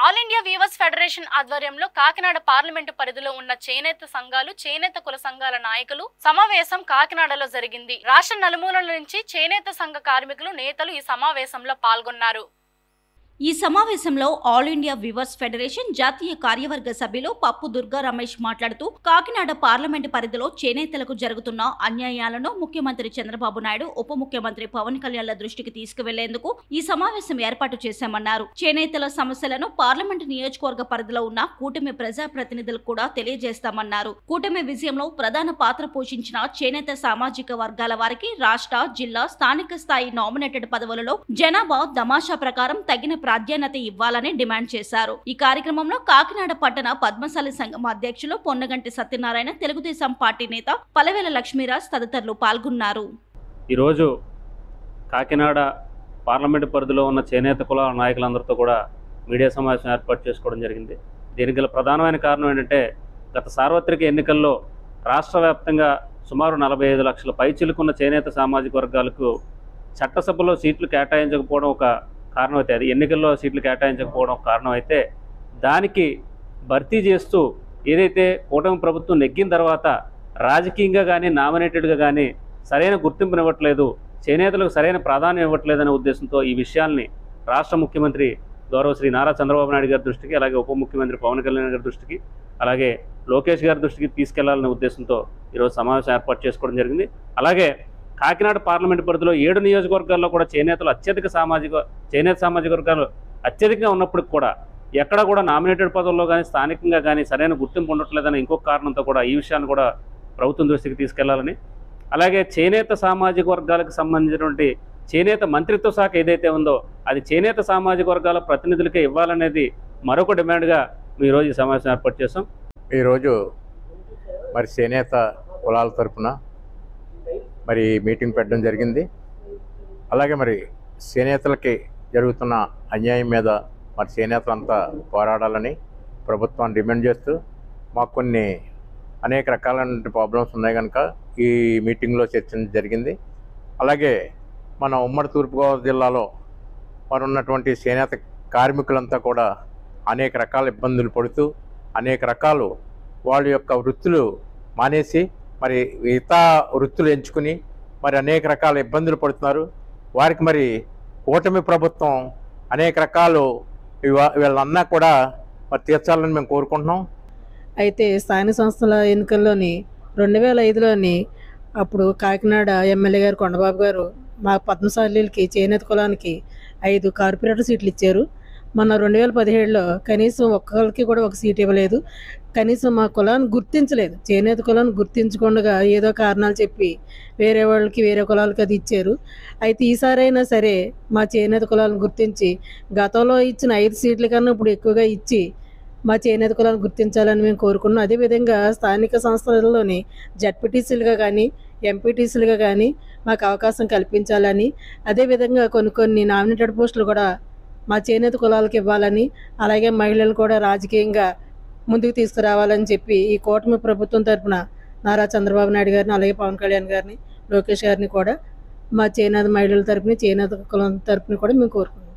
all India weavers federation ఆధ్వర్యంలో Kakinada parliament పరిధిలో ఉన్న చేనేత సంఘాలు చేనేత కుల సంఘాల నాయకులు సమావేశం కాకినాడలో జరిగింది రాష్ట్ర నలుమూలల నుంచి చేనేత సంఘ కార్మికులు నేతలు ఈ సమావేశంలో పాల్గొన్నారు ఈ సమావేశంలో ఆల్ ఇండియా వివర్స్ ఫెడరేషన్ జాతీయ కార్యవర్గ సభ్యులు పప్పు దుర్గా రమేష్ మాట్లాడుతూ కాకినాడ పార్లమెంటు పరిధిలో చేనేతలకు జరుగుతున్న అన్యాయాలను ముఖ్యమంత్రి చంద్రబాబు నాయుడు ఉప ముఖ్యమంత్రి పవన్ కళ్యాణ్ల దృష్టికి తీసుకువెళ్లేందుకు ఈ సమావేశం ఏర్పాటు చేశామన్నారు చేనేతల సమస్యలను పార్లమెంటు నియోజకవర్గ పరిధిలో ఉన్న కూటమి ప్రజాప్రతినిధులకు కూడా తెలియజేస్తామన్నారు కూటమి విజయంలో ప్రధాన పాత్ర పోషించిన చేనేత సామాజిక వర్గాల వారికి రాష్ట్ర జిల్లా స్థానిక స్థాయి నామినేటెడ్ పదవులలో జనాభా దమాషా ప్రకారం తగిన ప్రాధాన్యత ఇవ్వాలని డిమాండ్ చేశారు ఈ కార్యక్రమంలో కాకినాడ పట్టణ పద్మశాలి సంఘం అధ్యక్షులు పొన్నగంటి సత్యనారాయణ తెలుగుదేశం పార్టీ నేత పలవేల లక్ష్మీరాజ్ తదితరులు పాల్గొన్నారు ఈరోజు కాకినాడ పార్లమెంటు పరిధిలో ఉన్న చేనేత కులాల నాయకులందరితో కూడా మీడియా సమావేశం ఏర్పాటు చేసుకోవడం జరిగింది దీనికి గల ప్రధానమైన కారణం ఏంటంటే గత సార్వత్రిక ఎన్నికల్లో రాష్ట్ర వ్యాప్తంగా సుమారు నలభై ఐదు లక్షల పైచిలుకున్న చేనేత సామాజిక వర్గాలకు చట్టసభలో సీట్లు కేటాయించకపోవడం ఒక కారణం అయితే అది ఎన్నికల్లో సీట్లు కేటాయించకపోవడం ఒక కారణం అయితే దానికి భర్తీ చేస్తూ ఏదైతే కూటమి ప్రభుత్వం నెగ్గిన తర్వాత రాజకీయంగా కానీ నామినేటెడ్గా కానీ సరైన గుర్తింపునివ్వట్లేదు చేనేతలకు సరైన ప్రాధాన్యం ఇవ్వట్లేదనే ఉద్దేశంతో ఈ విషయాల్ని రాష్ట్ర ముఖ్యమంత్రి గౌరవ శ్రీ నారా చంద్రబాబు నాయుడు గారి దృష్టికి అలాగే ఉప ముఖ్యమంత్రి పవన్ కళ్యాణ్ గారి దృష్టికి అలాగే లోకేష్ గారి దృష్టికి తీసుకెళ్లాలనే ఉద్దేశంతో ఈరోజు సమావేశం ఏర్పాటు చేసుకోవడం జరిగింది అలాగే కాకినాడ పార్లమెంట్ పరిధిలో ఏడు నియోజకవర్గాల్లో కూడా చేనేతలు అత్యధిక సామాజిక చేనేత సామాజిక వర్గాలు అత్యధికంగా ఉన్నప్పటికి కూడా ఎక్కడ కూడా నామినేటెడ్ పదవుల్లో కానీ స్థానికంగా కానీ సరైన గుర్తింపు ఉండట్లేదనే ఇంకొక కారణంతో కూడా ఈ విషయాన్ని కూడా ప్రభుత్వం దృష్టికి తీసుకెళ్లాలని అలాగే చేనేత సామాజిక వర్గాలకు సంబంధించినటువంటి చేనేత మంత్రిత్వ శాఖ ఏదైతే ఉందో అది చేనేత సామాజిక వర్గాల ప్రతినిధులకే ఇవ్వాలనేది మరొక డిమాండ్గా మేము ఈరోజు ఈ సమావేశం ఏర్పాటు చేస్తాం ఈరోజు మరి చేనేత కులాల తరపున మరి మీటింగ్ పెట్టడం జరిగింది అలాగే మరి చేనేతలకి జరుగుతున్న అన్యాయం మీద మరి చేనేతలంతా పోరాడాలని ప్రభుత్వాన్ని డిమాండ్ చేస్తూ మాకు కొన్ని అనేక రకాలైన ప్రాబ్లమ్స్ ఉన్నాయి కనుక ఈ మీటింగ్లో చర్చించడం జరిగింది అలాగే మన ఉమ్మడి తూర్పుగోదావరి జిల్లాలో మరి ఉన్నటువంటి చేనేత కార్మికులంతా కూడా అనేక రకాల ఇబ్బందులు పడుతూ అనేక రకాలు వాళ్ళ యొక్క వృత్తులు మానేసి మరి మిగతా వృత్తులు ఎంచుకుని మరి అనేక రకాల ఇబ్బందులు పడుతున్నారు వారికి మరి కూటమి ప్రభుత్వం అనేక రకాలు ఇవా- వీళ్ళన్నా కూడా మరి తీర్చాలని మేము కోరుకుంటున్నాం అయితే స్థానిక సంస్థల ఎన్నికల్లోని రెండు వేల ఐదులోని అప్పుడు కాకినాడ ఎమ్మెల్యే గారు కొండబాబు గారు మా పద్మశాలీలకి చేనేత కులానికి ఐదు కార్పొరేటర్ సీట్లు ఇచ్చారు మొన్న రెండు వేల పదిహేడులో కనీసం ఒక్కరికి కూడా ఒక సీట్ ఇవ్వలేదు కనీసం మా కులాన్ని గుర్తించలేదు చేనేత కులాన్ని గుర్తించకుండా ఏదో కారణాలు చెప్పి వేరే వాళ్ళకి వేరే కులాలకి అది ఇచ్చారు అయితే ఈసారైనా సరే మా చేనేత కులాలను గుర్తించి గతంలో ఇచ్చిన ఐదు సీట్ల కన్నా ఇప్పుడు ఎక్కువగా ఇచ్చి మా చేనేత కులాన్ని గుర్తించాలని మేము కోరుకున్నాం అదేవిధంగా స్థానిక సంస్థలలోని జడ్పీటీసీలుగా కానీ ఎంపీటీసీలుగా కానీ మాకు అవకాశం కల్పించాలని అదేవిధంగా కొన్ని కొన్ని నామినేటెడ్ పోస్టులు కూడా మా చేనేత కులాలకు ఇవ్వాలని అలాగే మహిళలు కూడా రాజకీయంగా ముందుకు తీసుకురావాలని చెప్పి ఈ కూటమి ప్రభుత్వం తరపున నారా చంద్రబాబు నాయుడు గారిని అలాగే పవన్ కళ్యాణ్ గారిని లోకేష్ గారిని కూడా మా చేనేత మహిళల తరపున చేనేత కులం తరపున కూడా మేము కోరుకుంటున్నాం